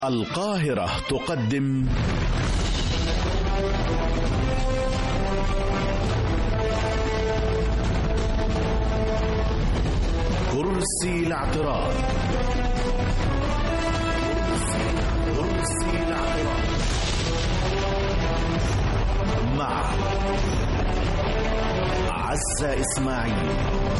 القاهرة تقدم كرسي الاعتراض كرسي الاعتراض مع عزة إسماعيل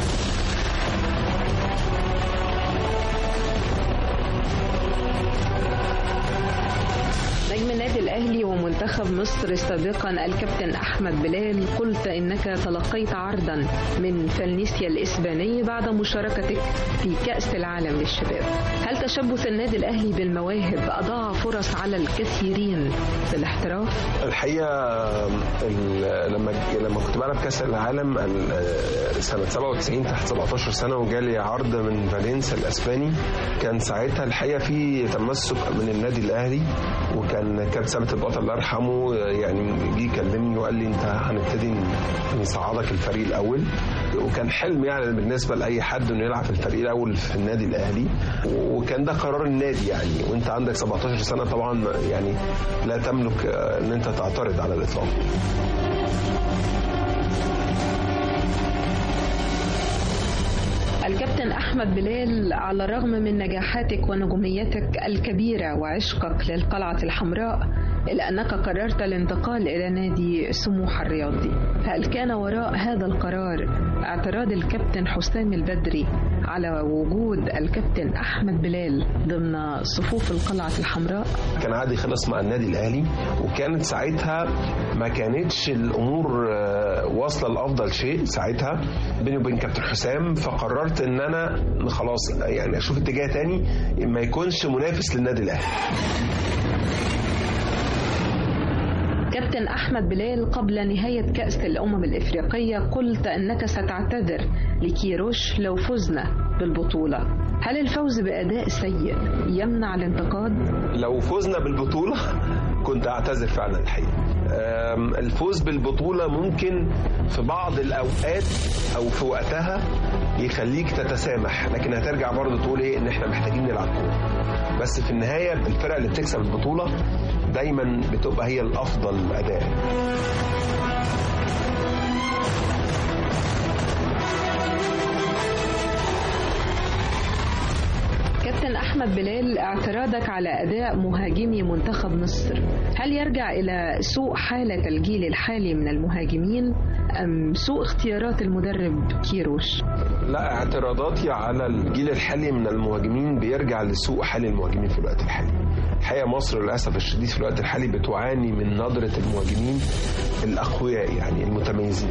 نجم النادي الاهلي ومنتخب مصر سابقا الكابتن احمد بلال قلت انك تلقيت عرضا من فالنيسيا الاسباني بعد مشاركتك في كاس العالم للشباب هل تشبث النادي الاهلي بالمواهب اضاع فرص على الكثيرين في الاحتراف الحقيقه ال- لما لما كنت بلعب كاس العالم ال- سنه 97 تحت 17 سنه وجالي عرض من فالنسيا الاسباني كان ساعتها الحقيقه في تمسك من النادي الاهلي وكان كابتن ثابت البطل الله يرحمه يعني جه يكلمني وقال لي انت هنبتدي نصعدك الفريق الاول وكان حلم يعني بالنسبه لاي حد انه يلعب في الفريق الاول في النادي الاهلي وكان ده قرار النادي يعني وانت عندك 17 سنه طبعا يعني لا تملك آه، ان انت تعترض على الاطلاق الكابتن احمد بلال على الرغم من نجاحاتك ونجوميتك الكبيره وعشقك للقلعه الحمراء الا انك قررت الانتقال الى نادي سموحه الرياضي هل كان وراء هذا القرار اعتراض الكابتن حسام البدري على وجود الكابتن احمد بلال ضمن صفوف القلعه الحمراء كان عادي خلص مع النادي الاهلي وكانت ساعتها ما كانتش الامور آه، واصله لافضل شيء ساعتها بيني وبين كابتن حسام فقررت ان انا خلاص يعني اشوف اتجاه تاني ما يكونش منافس للنادي الاهلي كابتن احمد بلال قبل نهايه كاس الامم الافريقيه قلت انك ستعتذر لكيروش لو فزنا بالبطوله هل الفوز باداء سيء يمنع الانتقاد لو فزنا بالبطولة كنت أعتذر فعلا الحقيقة أم، الفوز بالبطولة ممكن في بعض الأوقات أو في وقتها يخليك تتسامح لكن هترجع برضه تقول إيه إن إحنا محتاجين نلعب كورة بس في النهاية الفرق اللي بتكسب البطولة دايما بتبقى هي الأفضل أداء كابتن احمد بلال اعتراضك على اداء مهاجمي منتخب مصر هل يرجع الى سوء حاله الجيل الحالي من المهاجمين ام سوء اختيارات المدرب كيروش لا اعتراضاتي على الجيل الحالي من المهاجمين بيرجع لسوء حال المهاجمين في الوقت الحالي الحقيقه مصر للاسف الشديد في الوقت الحالي بتعاني من نظره المهاجمين الاقوياء يعني المتميزين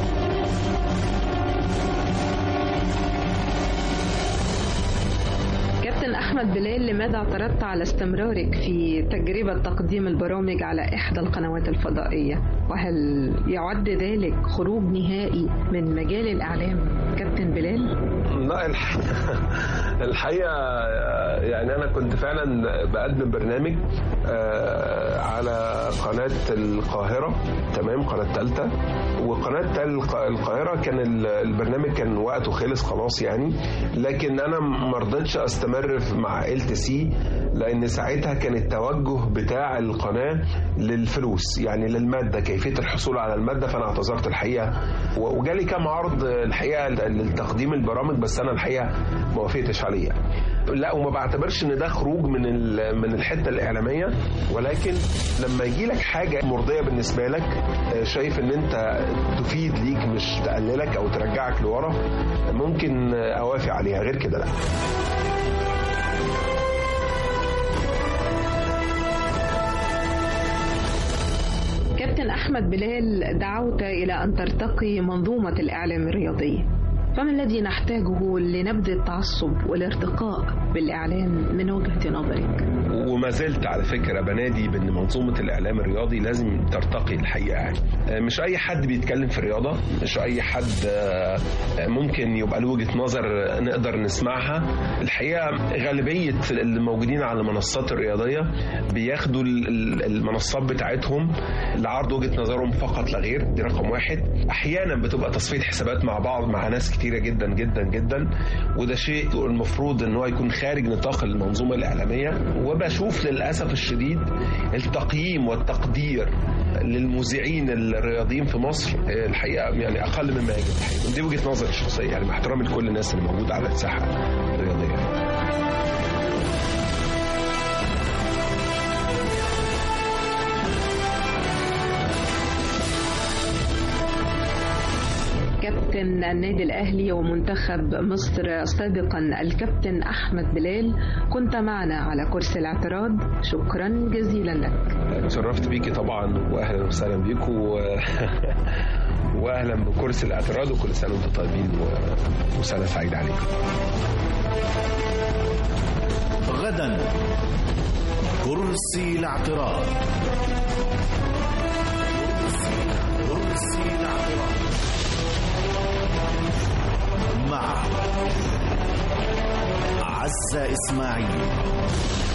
كابتن احمد بلال لماذا اعترضت على استمرارك في تجربه تقديم البرامج على احدى القنوات الفضائيه وهل يعد ذلك خروج نهائي من مجال الاعلام كابتن بلال لا الح- الحقيقه يعني انا كنت فعلا بقدم برنامج آه، على قناه القاهره تمام قناه ثالثه وقناه تل- القاهره كان ال- البرنامج كان وقته خلص خلاص يعني لكن انا ما رضيتش استمر في- مع ال تي سي لان ساعتها كان التوجه بتاع القناه للفلوس يعني للماده كيفيه الحصول على الماده فانا اعتذرت الحقيقه و- وجالي كام عرض الحقيقه لتقديم البرامج بس انا الحقيقه ما وافقتش عليه يعني. لا وما بعتبرش ان ده خروج من ال- من الحته الاعلاميه ولكن لما يجي لك حاجه مرضيه بالنسبه لك آه، شايف ان انت تفيد ليك مش تقللك او ترجعك لورا ممكن آه، اوافق عليها غير كده لا كابتن احمد بلال دعوت الى ان ترتقي منظومه الاعلام الرياضيه فما الذي نحتاجه لنبذ التعصب والارتقاء بالاعلام من وجهه نظرك وما زلت على فكره بنادي بان منظومه الاعلام الرياضي لازم ترتقي الحقيقه يعني آه، مش اي حد بيتكلم في الرياضه مش اي حد آه، آه، ممكن يبقى له وجهه نظر آه، نقدر نسمعها الحقيقه غالبيه الموجودين على المنصات الرياضيه بياخدوا ال- ال- المنصات بتاعتهم لعرض وجهه نظرهم فقط لا غير دي رقم واحد احيانا بتبقى تصفيه حسابات مع بعض مع ناس كتيره جدا جدا جدا وده شيء المفروض ان هو يكون خارج نطاق المنظومه الاعلاميه وبشوف بنشوف للاسف الشديد التقييم والتقدير للمذيعين الرياضيين في مصر آه، الحقيقه يعني اقل مما يجب الحقيقه دي وجهه نظري الشخصيه يعني مع احترامي لكل الناس اللي موجوده على الساحه الرياضيه كابتن النادي الأهلي ومنتخب مصر سابقا الكابتن أحمد بلال كنت معنا على كرسي الاعتراض شكرا جزيلا لك اتشرفت بيكي طبعا واهلا وسهلا بيكم و... واهلا بكرسي الاعتراض وكل سنه وانتم طيبين و... وسنه سعيده عليكم غدا كرسي الاعتراض كرسي الاعتراض مع عزة إسماعيل